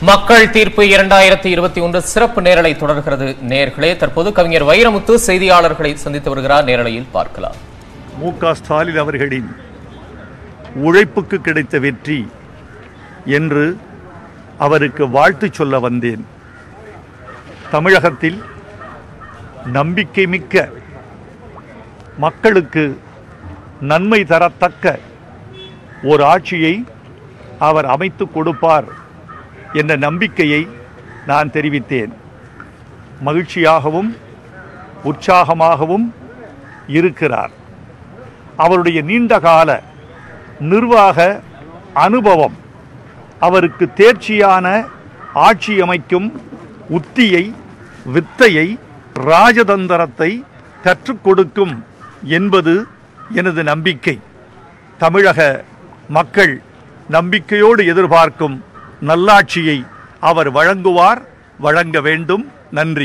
மக்கள் தீர்ப்பு இரண்டாயிரத்தி இருபத்தி ஒன்று சிறப்பு நேரலை தொடர்கிறது நேர்களே தற்போது கவிஞர் வைரமுத்து செய்தியாளர்களை சந்தித்து வருகிறார் நேரலையில் பார்க்கலாம் மு க ஸ்டாலின் அவர்களின் உழைப்புக்கு கிடைத்த வெற்றி என்று அவருக்கு வாழ்த்து சொல்ல வந்தேன் தமிழகத்தில் நம்பிக்கை மிக்க மக்களுக்கு நன்மை தரத்தக்க ஒரு ஆட்சியை அவர் அமைத்து கொடுப்பார் என்ற நம்பிக்கையை நான் தெரிவித்தேன் மகிழ்ச்சியாகவும் உற்சாகமாகவும் இருக்கிறார் அவருடைய நீண்டகால நிர்வாக அனுபவம் அவருக்கு தேர்ச்சியான ஆட்சி அமைக்கும் உத்தியை வித்தையை ராஜதந்திரத்தை கற்றுக் கொடுக்கும் என்பது எனது நம்பிக்கை தமிழக மக்கள் நம்பிக்கையோடு எதிர்பார்க்கும் நல்லாட்சியை அவர் வழங்குவார் வழங்க வேண்டும் நன்றி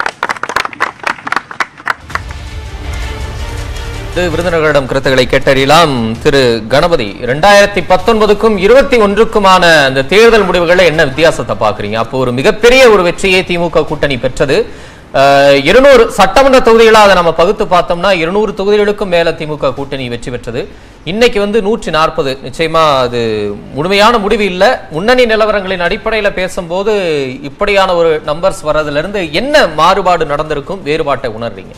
இது விருந்தினர்களிடம் கருத்துக்களை கேட்டறியலாம் திரு கணபதி இரண்டாயிரத்தி பத்தொன்பதுக்கும் இருபத்தி ஒன்றுக்குமான அந்த தேர்தல் முடிவுகளை என்ன வித்தியாசத்தை பாக்குறீங்க அப்போ ஒரு மிகப்பெரிய ஒரு வெற்றியை திமுக கூட்டணி பெற்றது அஹ், இருநூறு சட்டமன்ற தொகுதிகளா அதை நம்ம பகுத்து பார்த்தோம்னா இருநூறு தொகுதிகளுக்கும் மேல திமுக கூட்டணி வெற்றி பெற்றது இன்னைக்கு வந்து நூற்றி நாற்பது நிச்சயமா அது முழுமையான முடிவு இல்ல முன்னணி நிலவரங்களின் அடிப்படையில பேசும்போது இப்படியான ஒரு நம்பர்ஸ் வர்றதுல இருந்து என்ன மாறுபாடு நடந்திருக்கும் வேறுபாட்டை உணர்றீங்க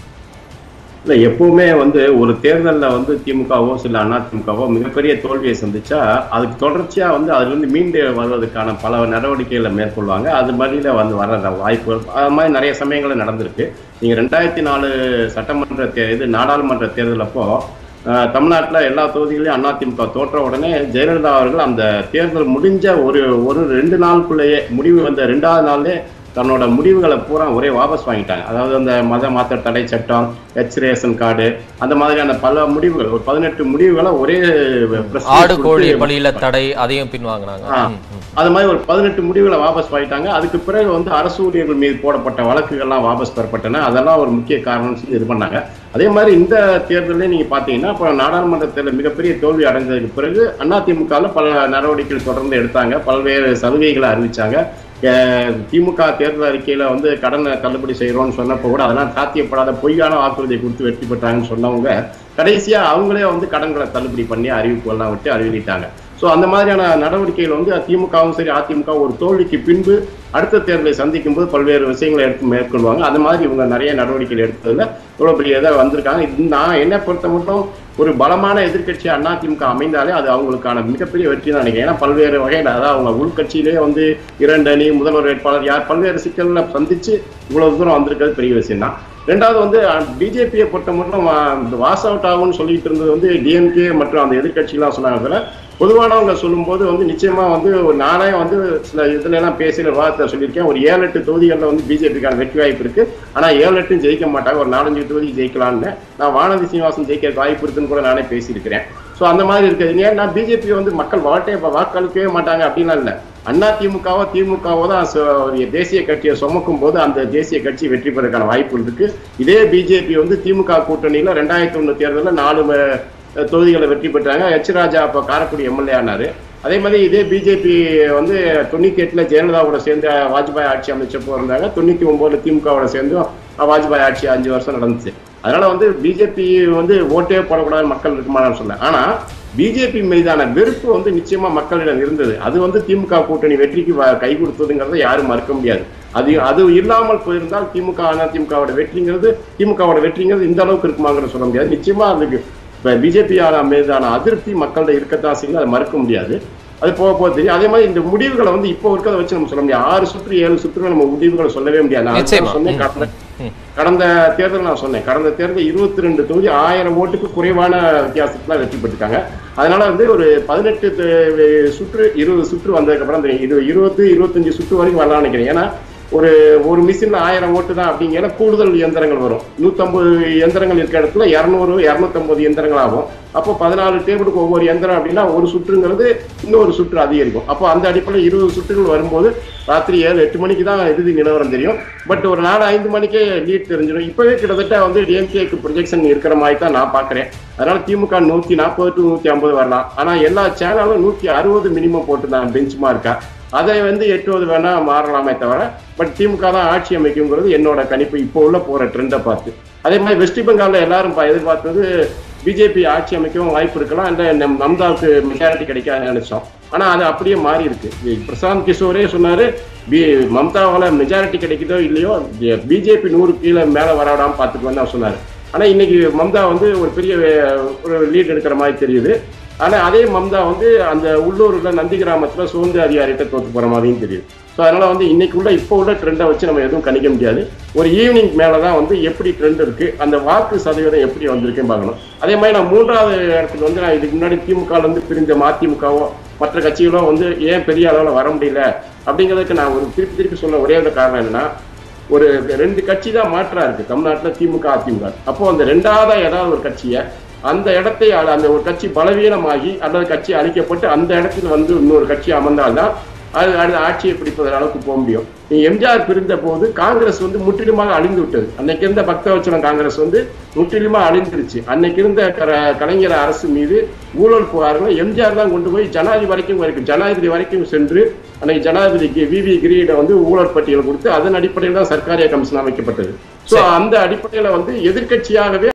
இல்ல எப்பவுமே வந்து ஒரு தேர்தல்ல வந்து திமுகவோ சில அதிமுகவோ மிகப்பெரிய தோல்வியை சந்திச்சா அதுக்கு தொடர்ச்சியா வந்து அதுல இருந்து மீண்டு வருவதற்கான பல நடவடிக்கைகளை மேற்கொள்வாங்க அது மாதிரில வந்து வர வாய்ப்புகள் அது மாதிரி நிறைய சமயங்கள்ல நடந்திருக்கு நீங்க ரெண்டாயிரத்தி நாலு சட்டமன்ற தே இது நாடாளுமன்ற தேர்தல் அப்போ அஹ், தமிழ்நாட்டுல எல்லா தொகுதிகளையும் அதிமுக தோற்ற உடனே ஜெயலலிதா அவர்கள் அந்த தேர்தல் முடிஞ்ச ஒரு ஒரு ரெண்டு நாளுக்குள்ளேயே முடிவு வந்த ரெண்டாவது நாள்லயே தன்னோட முடிவுகளை பூரா ஒரே வாபஸ் வாங்கிட்டாங்க அதாவது அந்த மத மாத்த தடை சட்டம் எச் ரேஷன் கார்டு அந்த மாதிரியான பல முடிவுகள் ஒரு பதினெட்டு முடிவுகளை ஒரே press release ஆடு கோழி கொடுத்து- பலியில தடை அதையும் பின்வாங்கினாங்க ஆ. ம், ம். அது மாதிரி ஒரு பதினெட்டு முடிவுகளை வாபஸ் வாங்கிட்டாங்க அதுக்கு பிறகு வந்து அரசு ஊழியர்கள் மீது போடப்பட்ட வழக்குகள்லாம் வாபஸ் பெறப்பட்டன அதெல்லாம் ஒரு முக்கிய காரணம் சொல்லி இது பண்ணாங்க அதே மாதிரி இந்த தேர்தலில் நீங்க பாத்தீங்கன்னா இப்போ நாடாளுமன்ற தேர்தல் மிகப்பெரிய தோல்வி அடைஞ்சதுக்கு பிறகு அதிமுகவில் பல நடவடிக்கைகள் தொடர்ந்து எடுத்தாங்க பல்வேறு சலுகைகளை அறிவிச்சாங்க அஹ் திமுக தேர்தல் அறிக்கையில வந்து கடனை தள்ளுபடி செய்யறோம்னு சொன்னப்போ கூட அதெல்லாம் சாத்தியப்படாத பொய்யான வாக்குறுதியை கொடுத்து வெற்றி பெற்றாங்கன்னு சொன்னவங்க கடைசியா அவங்களே வந்து கடன்களை தள்ளுபடி பண்ணி அறிவிப்புகள்லாம் விட்டு அறிவிட்டாங்க ஸோ அந்த மாதிரியான நடவடிக்கைகள் வந்து திமுகவும் சரி அதிமுக ஒரு தோல்விக்கு பின்பு அடுத்த தேர்தலை சந்திக்கும் போது பல்வேறு விஷயங்களை எடுத்து மேற்கொள்வாங்க அந்த மாதிரி இவங்க நிறைய நடவடிக்கைகள் எடுத்ததுல இவ்வளவு பெரிய இதாக வந்திருக்காங்க இது நான் என்னை பொறுத்த மட்டும் ஒரு பலமான எதிர்க்கட்சி அதிமுக அமைந்தாலே அது அவங்களுக்கான மிகப்பெரிய வெற்றி தான் நினைக்கிறேன் ஏன்னா பல்வேறு வகையில் அதாவது அவங்க உள்கட்சியிலேயே வந்து இரண்டு அணி முதல்வர் வேட்பாளர் யார் பல்வேறு சிக்கல்களை சந்திச்சு இவ்வளவு தூரம் வந்திருக்கிறது பெரிய விஷயம் தான் ரெண்டாவது வந்து பிஜேபியை பொறுத்த மட்டும் வாஸ் அவுட் ஆகும்னு சொல்லிட்டு இருந்தது வந்து டிஎம்கே மற்றும் அந்த எதிர்க்கட்சிலாம் சொன்னாங்க அதுல பொதுவானவங்க சொல்லும்போது வந்து நிச்சயமா வந்து ஒரு நானே வந்து சில இதுல எல்லாம் பேசின விவாதத்தை சொல்லியிருக்கேன் ஒரு ஏழு எட்டு தொகுதிகளில் வந்து பிஜேபிக்கான வெற்றி வாய்ப்பு இருக்கு ஆனா ஏழு எட்டும் ஜெயிக்க மாட்டாங்க ஒரு நாலஞ்சு தொகுதி ஜெயிக்கலாம்னு நான் வானதி சீனிவாசன் ஜெயிக்க வாய்ப்பு இருக்குன்னு கூட நானே பேசியிருக்கிறேன் ஸோ அந்த மாதிரி இருக்குது ஏன்னா பிஜேபி வந்து மக்கள் வாழ்க்கையை வாக்களிக்கவே மாட்டாங்க அப்படின்லாம் இல்லை அண்ணா திமுகவோ திமுகவோ தான் சு- ஒரு தேசிய கட்சியை சுமக்கும் போது அந்த தேசிய கட்சி வெற்றி பெறக்கான வாய்ப்பு இருக்கு இதே பிஜேபி வந்து திமுக கூட்டணியில ரெண்டாயிரத்தி ஒண்ணு தேர்தலில் நாலு அஹ், தொகுதிகளை வெற்றி பெற்றாங்க எச் ராஜா அப்போ காரைக்குடி எம்எல்ஏ ஆனாரு அதே மாதிரி இதே பிஜேபி வந்து தொண்ணூத்தி எட்டுல ஜெயலலிதாவோட சேர்ந்து வாஜ்பாய் ஆட்சி அமைச்சப்போ இருந்தாங்க தொண்ணூத்தி ஒன்பதுல திமுகவோட சேர்ந்து வாஜ்பாய் ஆட்சி அஞ்சு வருஷம் நடந்துச்சு அதனால வந்து பிஜேபி வந்து ஓட்டே போடக்கூடாது மக்கள் இருக்குமான்னு சொல்ல ஆனா பிஜேபி மீதான வெறுப்பு வந்து நிச்சயமா மக்களிடம் இருந்தது அது வந்து திமுக கூட்டணி வெற்றிக்கு வ- கை கொடுத்ததுங்கிறத யாரும் மறுக்க முடியாது அது அது இல்லாமல் போயிருந்தால் திமுக அதிமுகவோட வெற்றிங்கிறது திமுகவோட வெற்றிங்கிறது இந்த அளவுக்கு இருக்குமாங்கிறத சொல்ல முடியாது நிச்சயமா அதுக்கு இப்ப பிஜேபி மீதான அதிருப்தி மக்கள்கிட்ட இருக்கத்தான் செய்யுது அதை மறுக்க முடியாது அது போக போக தெரியும் அதே மாதிரி இந்த முடிவுகளை வந்து இப்போ இருக்கிறத வச்சு நம்ம சொல்ல முடியாது ஆறு சுற்று ஏழு சுற்று நம்ம முடிவுகளை சொல்லவே முடியாது நான் நிச்சயமா. அதுதான் சொன்னேன் ம், கடந்த ம். கடந்த தேர்தல் நான் சொன்னேன் கடந்த தேர்தல் இருபத்தி ரெண்டு தொகுதி ஆயிரம் ஓட்டுக்கு குறைவான வித்தியாசத்துல வெற்றி பெற்றுட்டாங்க அதனால வந்து ஒரு பதினெட்டு த- சுற்று இருபது சுற்று வந்ததுக்கு அப்புறம் அந்த இரு இருபது இருபத்தஞ்சு சுற்று வரைக்கும் வரலாம்னு நினைக்கிறேன் ஏன்னா ஒரு ஒரு மிஷின்ல ஆயிரம் ஓட்டு தான் அப்படிங்கிற கூடுதல் இயந்திரங்கள் வரும் நூத்தம்பது இயந்திரங்கள் இருக்க இடத்துல இரநூறு இரநூத்தம்பது இயந்திரங்கள் ஆகும் அப்போ பதினாலு டேபிளுக்கு ஒவ்வொரு இயந்திரம் அப்படின்னா ஒரு சுற்றுங்கிறது இன்னொரு சுற்று அதிகரிக்கும் அப்போ அந்த அடிப்படையில் இருபது சுற்றுகள் வரும்போது ராத்திரி ஏழு எட்டு மணிக்கு தான் இறுதி நிலவரம் தெரியும் பட் ஒரு நாலு ஐந்து மணிக்கே லீட் தெரிஞ்சிடும் இப்பவே கிட்டத்தட்ட வந்து டிஎம்கேக்கு ப்ரொஜெக்ஷன் இருக்கிற மாதிரி தான் நான் பார்க்குறேன் அதனால திமுக நூத்தி நாற்பது டு நூத்தி ஐம்பது வரலாம் ஆனா எல்லா சேனலும் நூத்தி அறுபது மினிமம் போட்டுருந்தாங்க பெஞ்ச் மார்க்கா அதை வந்து எட்டுவது வேணா மாறலாமே தவிர பட் திமுக தான் ஆட்சி அமைக்குங்கிறது என்னோட கணிப்பு இப்போ உள்ள போற ட்ரெண்டை பார்த்து அதே மாதிரி வெஸ்ட் பெங்கால்ல எல்லாரும் பா- எதிர்பார்த்தது பிஜேபி ஆட்சி அமைக்கவும் வாய்ப்பு இருக்கலாம் இல்ல நம் மம்தாவுக்கு மெஜாரிட்டி கிடைக்காது நினைச்சோம் ஆனா அது அப்படியே மாறி இருக்கு இ- பிரசாந்த் கிஷோரே சொன்னாரு பி மம்தாவால மெஜாரிட்டி கிடைக்குதோ இல்லையோ பிஜேபி நூறு கீழே மேல வராடாம பார்த்துக்குவேன்னு அவர் சொன்னாரு ஆனா இன்னைக்கு மம்தா வந்து ஒரு பெரிய வே- ஒரு லீட் எடுக்கிற மாதிரி தெரியுது ஆனா அதே மம்தா வந்து அந்த உள்ளூர்ல நந்தி கிராமத்துல சுதந்திர அதிகாரிகிட்ட தோத்து போற மாதிரியும் தெரியுது ஸோ அதனால வந்து இன்னைக்கு உள்ள இப்போ உள்ள ட்ரெண்டை வச்சு நம்ம எதுவும் கணிக்க முடியாது ஒரு ஈவினிங் மேலதான் வந்து எப்படி ட்ரெண்ட் இருக்கு அந்த வாக்கு சதவீதம் எப்படி வந்திருக்குன்னு பார்க்கணும் அதே மாதிரி நான் மூன்றாவது இடத்துக்கு வந்து நான் இதுக்கு முன்னாடி திமுக ல இருந்து பிரிஞ்ச மதிமுகவோ மற்ற கட்சிகளோ வந்து ஏன் பெரிய அளவில் வர முடியல அப்படிங்கிறதுக்கு நான் ஒரு திருப்பி திருப்பி சொன்ன ஒரே ஒரு காரணம் என்னன்னா ஒரு ரெண்டு கட்சி தான் மாற்றா இருக்கு தமிழ்நாட்டுல திமுக அதிமுக அப்போ அந்த ரெண்டாவதா ஏதாவது ஒரு கட்சியை அந்த இடத்தை அ- அந்த ஒரு கட்சி பலவீனமாகி அல்லது கட்சி அழிக்கப்பட்டு அந்த இடத்துல வந்து இன்னொரு கட்சி அமர்ந்தால்தான் அது அது ஆட்சியை பிடிப்பதன் அளவுக்கு போக முடியும் நீ எம்ஜிஆர் பிரிந்த போது காங்கிரஸ் வந்து முற்றிலுமாக அழிந்து விட்டது அன்னைக்கு இருந்த பக்தவச்சலம் காங்கிரஸ் வந்து முற்றிலுமா அழிந்துருச்சு அன்னைக்கு இருந்த கர- கலைஞர் அரசு மீது ஊழல் புகார்கள் எம்ஜிஆர் தான் கொண்டு போய் ஜனாதிபதி வரைக்கும் வரைக்கும் ஜனாதிபதி வரைக்கும் சென்று அன்னைக்கு ஜனாதிபதிக்கு வி வி கிரீட வந்து ஊழல் பட்டியல் கொடுத்து அதன் அடிப்படையில் தான் சர்க்காரிய கமிஷன் அமைக்கப்பட்டது சோ சரி. அந்த அடிப்படையில வந்து எதிர்க்கட்சியாகவே